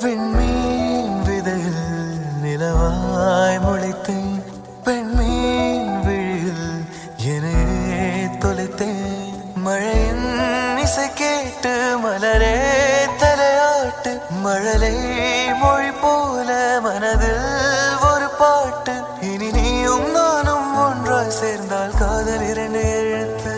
விண்மீன் விதையில் நிலவாய் முளைத்தேன் பெண்மீன் விழியில் என்னே தொலைத்தேன் மழையின் இசை கேட்டு மலரே தலையாட்டு மழலை மொழி போல மனதில் ஒரு பாட்டு இனி நீயும் நானும் ஒன்றாய் சேர்ந்தால் காதல் இரண்டு எழுத்து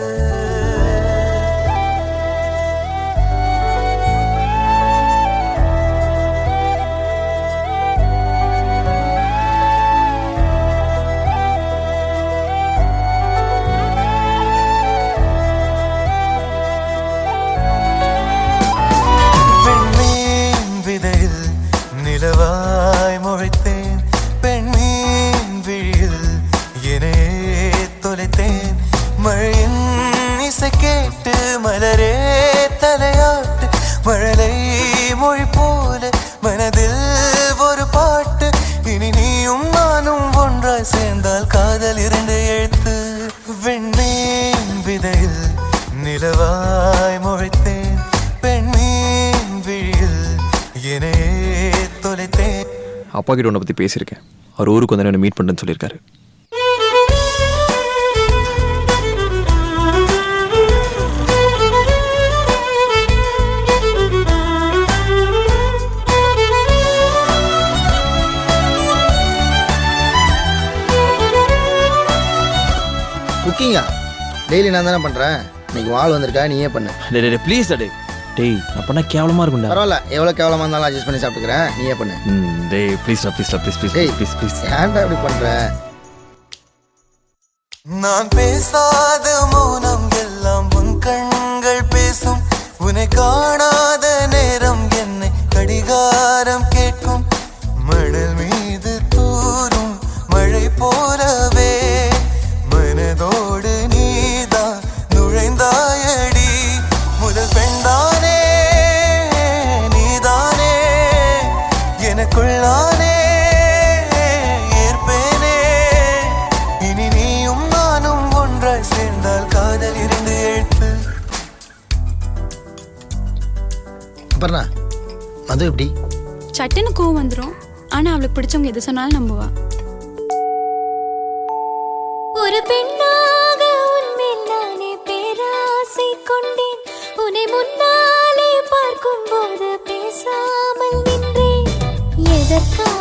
பெண்மீன் விதையில் நிலவாய் முளைத்தேன் பெண்மீன் விழியில் என்னே தொலைத்தேன் மழையின் இசை கேட்டு மலரே தலையாட்டு மழலை மொழி போல மனதில் ஒரு பாட்டு இனி நீயும் நானும் ஒன்றாய் சேர்ந்தால் காதல் இரண்டு எழுத்து வெண்ணேன் விதையில் நிலவாய் முளைத்தேன் பெண்மீன் விழியில் என்னே தொலைத்தேன் அப்பா கிட்ட உன்னை பற்றி பேசியிருக்கேன் அவர் ஊருக்கு வந்து என்ன மீட் பண்ணுறேன்னு சொல்லியிருக்காரு குக்கிங்கா டெய்லி நான் தானே பண்ணுறேன் இன்னைக்கு வாள் வந்திருக்கா நீயே பண்ணு டே டே ப்ளீஸ் டே டேய் நான் பண்ணால் கேவலமாக இருக்கும்டா பரவாயில்ல எவ்வளோ கேவலமாக இருந்தாலும் அட்ஜஸ்ட் பண்ணி சாப்பிட்டுக்கிறேன் நீயே பண்ணு ம் டேய் ப்ளீஸ்டா ப்ளீஸ்டா ப்ளீஸ் ப்ளீஸ் டேய் ப்ளீஸ் ப்ளீஸ் ஏன்டா இப்படி பண்ணுற நான் பேசாத மௌனம் எல்லாம் உன் கண்கள் பேசும் உன்னை காணாத நேரம் என்னை கடிகாரம் கேட்கும் மணல் மீது தூரும் மழை போலவே மனதோடு நீதான் நுழைந்தாயடி முதல் பெண்தானே நீதானே எனக்குள்ளானே ஏற்பேனே இனி நீயும் நானும் ஒன்றாய் சேர்ந்தால் காதல் இருந்து எழுத்து அப்புறம்ண்ணா மது எப்படி சட்டுன்னு கோவம் வந்துடும் ஆனா அவளுக்கு பிடிச்சவங்க எது சொன்னாலும் நம்புவா ஒரு பெண்ணாக உன்மேல் நானே பேராசை கொண்டேன் உன்னை முன்னாலே பார்க்கும் போது பேசாமல் நின்றேன் எதற்காக